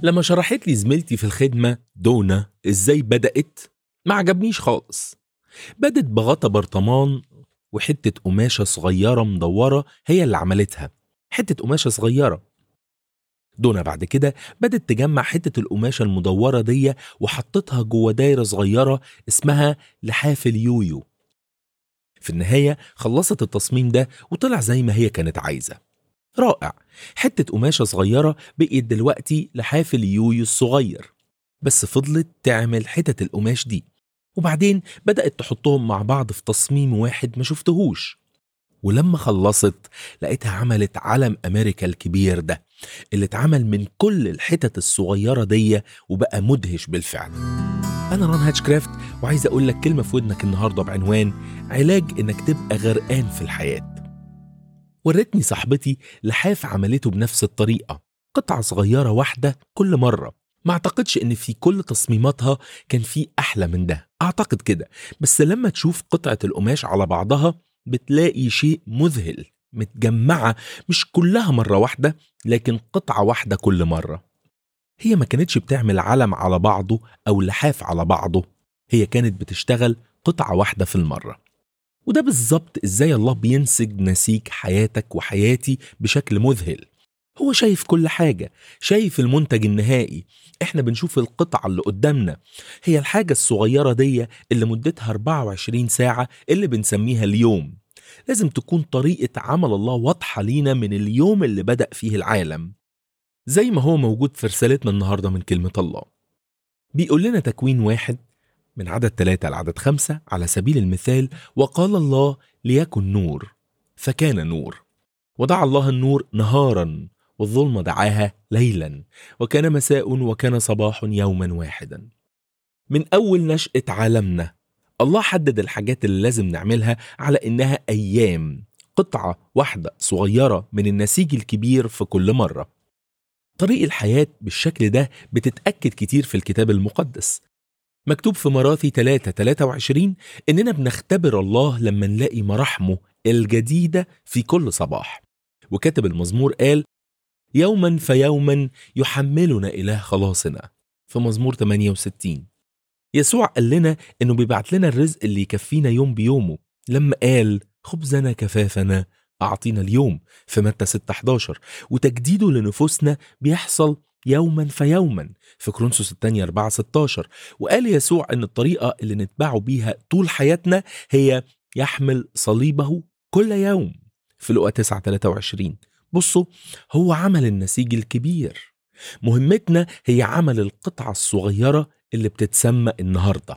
لما شرحت لي زميلتي في الخدمة دونا ازاي بدأت ما عجبنيش خالص بدت بغطا برطمان وحتة قماشة صغيرة مدورة هي اللي عملتها حتة قماشة صغيرة دونا بعد كده بدت تجمع حتة القماشة المدورة دي وحطتها جوه دايرة صغيرة اسمها لحاف اليويو في النهاية خلصت التصميم ده وطلع زي ما هي كانت عايزة رائع حتة قماشة صغيرة بقيت دلوقتي لحاف اليويو الصغير بس فضلت تعمل حتت القماش دي وبعدين بدأت تحطهم مع بعض في تصميم واحد ما شفتهوش ولما خلصت لقيتها عملت علم أمريكا الكبير ده اللي اتعمل من كل الحتت الصغيرة دي وبقى مدهش بالفعل أنا ران هاتشكرافت وعايز أقول لك كلمة في ودنك النهاردة بعنوان علاج إنك تبقى غرقان في الحياة ورتني صاحبتي لحاف عملته بنفس الطريقة قطعة صغيرة واحدة كل مرة ما اعتقدش ان في كل تصميماتها كان في احلى من ده اعتقد كده بس لما تشوف قطعة القماش على بعضها بتلاقي شيء مذهل متجمعة مش كلها مرة واحدة لكن قطعة واحدة كل مرة هي ما كانتش بتعمل علم على بعضه أو لحاف على بعضه هي كانت بتشتغل قطعة واحدة في المرة وده بالظبط ازاي الله بينسج نسيج حياتك وحياتي بشكل مذهل هو شايف كل حاجة شايف المنتج النهائي احنا بنشوف القطعة اللي قدامنا هي الحاجة الصغيرة دي اللي مدتها 24 ساعة اللي بنسميها اليوم لازم تكون طريقة عمل الله واضحة لينا من اليوم اللي بدأ فيه العالم زي ما هو موجود في رسالتنا النهاردة من كلمة الله بيقول لنا تكوين واحد من عدد ثلاثة لعدد خمسة على سبيل المثال وقال الله ليكن نور فكان نور ودعا الله النور نهارا والظلمة دعاها ليلا وكان مساء وكان صباح يوما واحدا من أول نشأة عالمنا الله حدد الحاجات اللي لازم نعملها على إنها أيام قطعة واحدة صغيرة من النسيج الكبير في كل مرة طريق الحياة بالشكل ده بتتأكد كتير في الكتاب المقدس مكتوب في مراثي 3 23 إننا بنختبر الله لما نلاقي مراحمه الجديدة في كل صباح وكاتب المزمور قال يوما فيوما يحملنا إله خلاصنا في مزمور 68 يسوع قال لنا إنه بيبعت لنا الرزق اللي يكفينا يوم بيومه لما قال خبزنا كفافنا أعطينا اليوم في متى 6 11 وتجديده لنفوسنا بيحصل يوما فيوما في كرونسوس الثانية 4 16 وقال يسوع ان الطريقة اللي نتبعه بيها طول حياتنا هي يحمل صليبه كل يوم في لقا 9 23 بصوا هو عمل النسيج الكبير مهمتنا هي عمل القطعة الصغيرة اللي بتتسمى النهاردة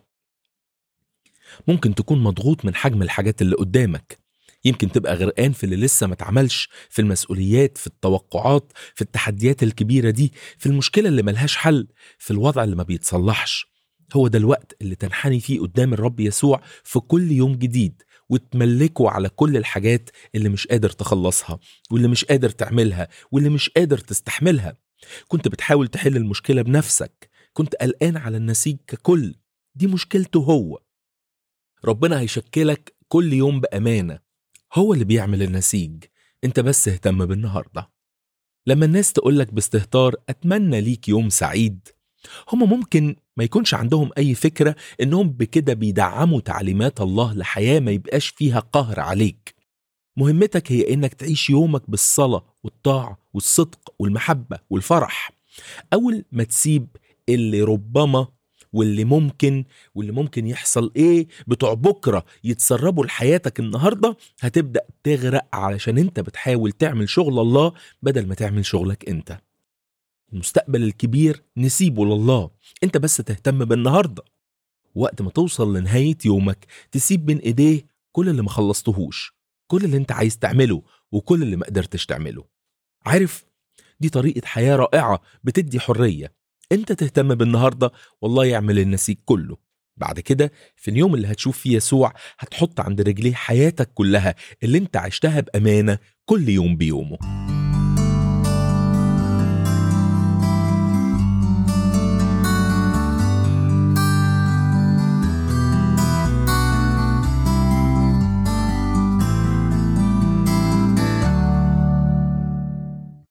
ممكن تكون مضغوط من حجم الحاجات اللي قدامك يمكن تبقى غرقان في اللي لسه ما اتعملش في المسؤوليات في التوقعات في التحديات الكبيرة دي في المشكلة اللي ملهاش حل في الوضع اللي ما بيتصلحش هو ده الوقت اللي تنحني فيه قدام الرب يسوع في كل يوم جديد وتملكه على كل الحاجات اللي مش قادر تخلصها واللي مش قادر تعملها واللي مش قادر تستحملها كنت بتحاول تحل المشكلة بنفسك كنت قلقان على النسيج ككل دي مشكلته هو ربنا هيشكلك كل يوم بأمانة هو اللي بيعمل النسيج انت بس اهتم بالنهارده لما الناس تقولك باستهتار اتمنى ليك يوم سعيد هما ممكن ما يكونش عندهم اي فكره انهم بكده بيدعموا تعليمات الله لحياه ما يبقاش فيها قهر عليك مهمتك هي انك تعيش يومك بالصلاه والطاعه والصدق والمحبه والفرح اول ما تسيب اللي ربما واللي ممكن واللي ممكن يحصل ايه بتوع بكره يتسربوا لحياتك النهارده هتبدا تغرق علشان انت بتحاول تعمل شغل الله بدل ما تعمل شغلك انت المستقبل الكبير نسيبه لله انت بس تهتم بالنهارده وقت ما توصل لنهايه يومك تسيب بين ايديه كل اللي ما خلصتهوش كل اللي انت عايز تعمله وكل اللي ما قدرتش تعمله عارف دي طريقه حياه رائعه بتدي حريه انت تهتم بالنهارده والله يعمل النسيج كله بعد كده في اليوم اللي هتشوف فيه يسوع هتحط عند رجليه حياتك كلها اللي انت عشتها بامانه كل يوم بيومه